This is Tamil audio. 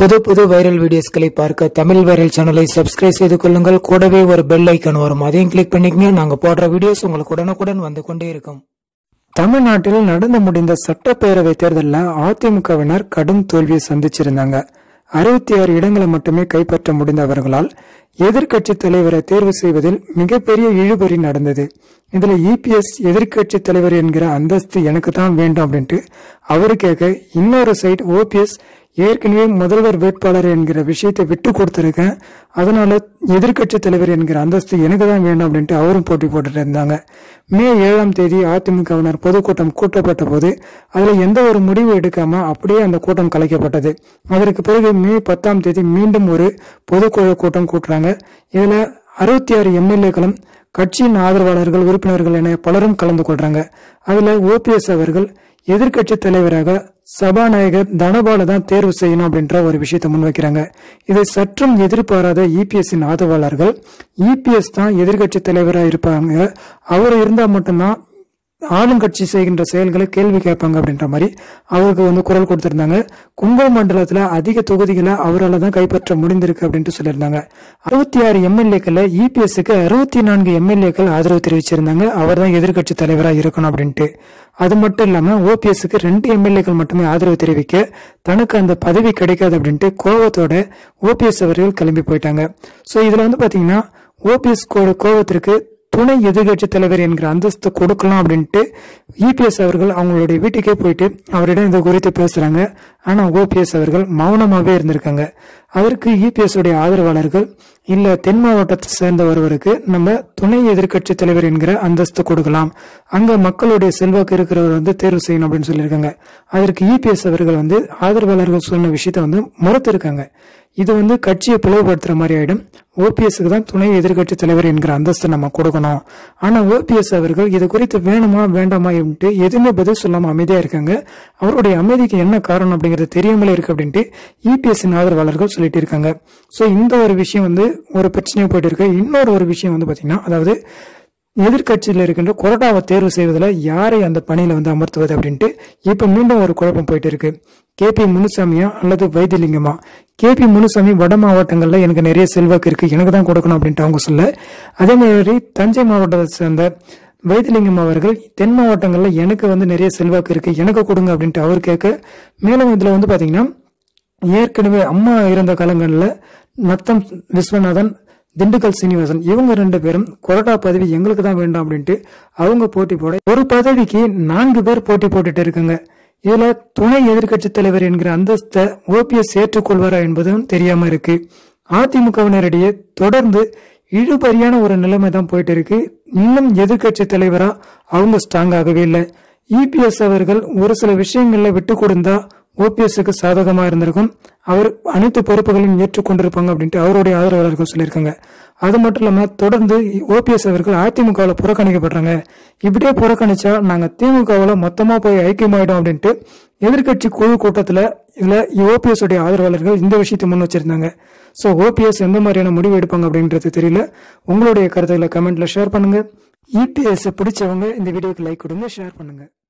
புது புது வைரல் வீடியோஸ்களை பார்க்க தமிழ் வைரல் சேனலை சப்ஸ்கிரைப் செய்து கொள்ளுங்கள் கூடவே ஒரு பெல் ஐக்கான் வரும் அதையும் கிளிக் பண்ணிக்கங்க நாங்க போடுற வீடியோஸ் உங்களுக்கு உடனுக்குடன் வந்து கொண்டே இருக்கும் தமிழ்நாட்டில் நடந்து முடிந்த சட்டப்பேரவை தேர்தலில் அதிமுகவினர் கடும் தோல்வியை சந்திச்சிருந்தாங்க அறுபத்தி ஆறு இடங்களை மட்டுமே கைப்பற்ற முடிந்தவர்களால் எதிர்க்கட்சி தலைவரை தேர்வு செய்வதில் மிகப்பெரிய இழுபறி நடந்தது இதுல இபிஎஸ் எதிர்க்கட்சி தலைவர் என்கிற அந்தஸ்து எனக்கு தான் வேண்டும் அப்படின்ட்டு அவரு கேட்க இன்னொரு சைட் ஓபிஎஸ் ஏற்கனவே முதல்வர் வேட்பாளர் என்கிற விஷயத்தை விட்டு கொடுத்துருக்கேன் அதனால எதிர்க்கட்சி தலைவர் என்கிற அந்தஸ்து எனக்கு தான் வேண்டும் அப்படின்ட்டு அவரும் போட்டி போட்டுட்டு இருந்தாங்க மே ஏழாம் தேதி அதிமுகவினர் பொதுக்கூட்டம் கூட்டப்பட்ட போது அதுல எந்த ஒரு முடிவு எடுக்காம அப்படியே அந்த கூட்டம் கலைக்கப்பட்டது அதற்கு பிறகு மே பத்தாம் தேதி மீண்டும் ஒரு பொதுக்குழு கூட்டம் கூட்டுறாங்க இதுல அறுபத்தி ஆறு எம்எல்ஏக்களும் கட்சியின் ஆதரவாளர்கள் உறுப்பினர்கள் என பலரும் கலந்து கொள்றாங்க அதுல ஓபிஎஸ் அவர்கள் எதிர்க்கட்சி தலைவராக சபாநாயகர் தனபால தான் தேர்வு செய்யணும் அப்படின்ற ஒரு விஷயத்தை முன்வைக்கிறாங்க இதை சற்றும் எதிர்பாராத இபிஎஸ்ஸின் ஆதரவாளர்கள் இபிஎஸ் தான் எதிர்க்கட்சி தலைவராக இருப்பாங்க அவர் இருந்தா மட்டும்தான் ஆளுங்கட்சி செய்கின்ற செயல்களை கேள்வி கேட்பாங்க அப்படின்ற மாதிரி அவருக்கு வந்து குரல் கொடுத்திருந்தாங்க கும்ப மண்டலத்துல அதிக தொகுதிகளை அவரால் தான் கைப்பற்ற முடிந்திருக்கு அப்படின்ட்டு சொல்லியிருந்தாங்க அறுபத்தி ஆறு எம்எல்ஏக்கள் இபிஎஸ்க்கு அறுபத்தி நான்கு எம்எல்ஏக்கள் ஆதரவு தெரிவிச்சிருந்தாங்க அவர் தான் எதிர்கட்சி தலைவராக இருக்கணும் அப்படின்ட்டு அது மட்டும் இல்லாம ஓபிஎஸ்க்கு ரெண்டு எம்எல்ஏக்கள் மட்டுமே ஆதரவு தெரிவிக்க தனக்கு அந்த பதவி கிடைக்காது அப்படின்ட்டு கோவத்தோட ஓபிஎஸ் அவர்கள் கிளம்பி போயிட்டாங்க ஸோ இதுல வந்து பாத்தீங்கன்னா ஓபிஎஸ் கோவத்திற்கு துணை எதிர்கட்சி தலைவர் என்கிற அந்தஸ்து கொடுக்கலாம் அப்படின்ட்டு இபிஎஸ் அவர்கள் அவங்களுடைய வீட்டுக்கே போயிட்டு அவரிடம் இது குறித்து பேசுறாங்க ஆனா ஓபிஎஸ் அவர்கள் மௌனமாவே இருந்திருக்காங்க அதற்கு இபிஎஸ் உடைய ஆதரவாளர்கள் இல்ல தென் மாவட்டத்தை சேர்ந்த ஒருவருக்கு நம்ம துணை எதிர்கட்சி தலைவர் என்கிற அந்தஸ்து கொடுக்கலாம் அங்க மக்களுடைய செல்வாக்கு இருக்கிறவர் வந்து தேர்வு செய்யணும் அப்படின்னு சொல்லியிருக்காங்க அதற்கு இபிஎஸ் அவர்கள் வந்து ஆதரவாளர்கள் சொன்ன விஷயத்த வந்து மறுத்திருக்காங்க இது வந்து கட்சியை பிளவுபடுத்துற மாதிரி ஆயிடும் ஓபிஎஸ்க்கு தான் துணை எதிர்கட்சி தலைவர் என்கிற அந்தஸ்து நம்ம கொடுக்கணும் ஆனா ஓபிஎஸ் அவர்கள் இது குறித்து வேணுமா வேண்டாமா என்று எதுவுமே பதில் சொல்லாம அமைதியா இருக்காங்க அவருடைய அமைதிக்கு என்ன காரணம் அப்படிங்கிறது தெரியாமலே இருக்கு அப்படின்ட்டு இபிஎஸ் ஆதரவாளர்கள் சொல்லிட்டு இருக்காங்க சோ இந்த ஒரு விஷயம் வந்து ஒரு பிரச்சனையா போயிட்டு இருக்கு இன்னொரு ஒரு விஷயம் வந்து பாத்தீங்கன்னா அதாவது எதிர்கட்சியில் இருக்கின்ற கொரோனாவை தேர்வு செய்வதில் யாரை அந்த பணியில வந்து அமர்த்துவது அப்படின்ட்டு இப்ப மீண்டும் ஒரு குழப்பம் போயிட்டு இருக்கு கே பி முனுசாமியா அல்லது வைத்தியலிங்கமா கே பி முனுசாமி வட மாவட்டங்கள்ல எனக்கு நிறைய செல்வாக்கு இருக்கு எனக்கு தான் கொடுக்கணும் அப்படின்ட்டு அவங்க சொல்ல அதே மாதிரி தஞ்சை மாவட்டத்தை சேர்ந்த வைத்திலிங்கம் அவர்கள் தென் மாவட்டங்கள்ல எனக்கு வந்து நிறைய செல்வாக்கு இருக்கு எனக்கு கொடுங்க அப்படின்ட்டு அவர் கேட்க மேலும் இதுல வந்து பாத்தீங்கன்னா ஏற்கனவே அம்மா இருந்த காலங்களில் நத்தம் விஸ்வநாதன் திண்டுக்கல் சீனிவாசன் இவங்க ரெண்டு பேரும் கொரோனா பதவி எங்களுக்கு தான் வேண்டாம் அப்படின்ட்டு அவங்க போட்டி போட ஒரு பதவிக்கு நான்கு பேர் போட்டி போட்டுட்டு இருக்காங்க இதுல துணை எதிர்க்கட்சி தலைவர் என்கிற அந்தஸ்தை ஓபிஎஸ் ஏற்றுக்கொள்வாரா என்பதும் தெரியாம இருக்கு அதிமுகவினரிடையே தொடர்ந்து இழுபறியான ஒரு நிலைமை தான் போயிட்டு இருக்கு இன்னும் எதிர்க்கட்சி தலைவரா அவங்க ஸ்ட்ராங் ஆகவே இல்லை இபிஎஸ் அவர்கள் ஒரு சில விஷயங்கள்ல விட்டு கொடுந்தா ஓபிஎஸ்க்கு சாதகமா இருந்திருக்கும் அவர் அனைத்து பொறுப்புகளையும் ஏற்றுக்கொண்டிருப்பாங்க அப்படின்ட்டு அவருடைய ஆதரவாளர்கள் சொல்லியிருக்காங்க அது மட்டும் இல்லாம தொடர்ந்து ஓபிஎஸ் அவர்கள் அதிமுகவில் புறக்கணிக்கப்படுறாங்க இப்படியே புறக்கணிச்சா நாங்க திமுகவில் மொத்தமா போய் ஐக்கியமாயிடும் அப்படின்ட்டு எதிர்கட்சி குழு கூட்டத்துல இதுல ஓபிஎஸ் உடைய ஆதரவாளர்கள் இந்த விஷயத்தை முன் வச்சிருந்தாங்க சோ ஓபிஎஸ் எந்த மாதிரியான முடிவு எடுப்பாங்க அப்படின்றது தெரியல உங்களுடைய கருத்துக்களை கமெண்ட்ல ஷேர் பண்ணுங்க இபிஎஸ் பிடிச்சவங்க இந்த வீடியோக்கு லைக் கொடுங்க ஷேர் பண்ணுங்க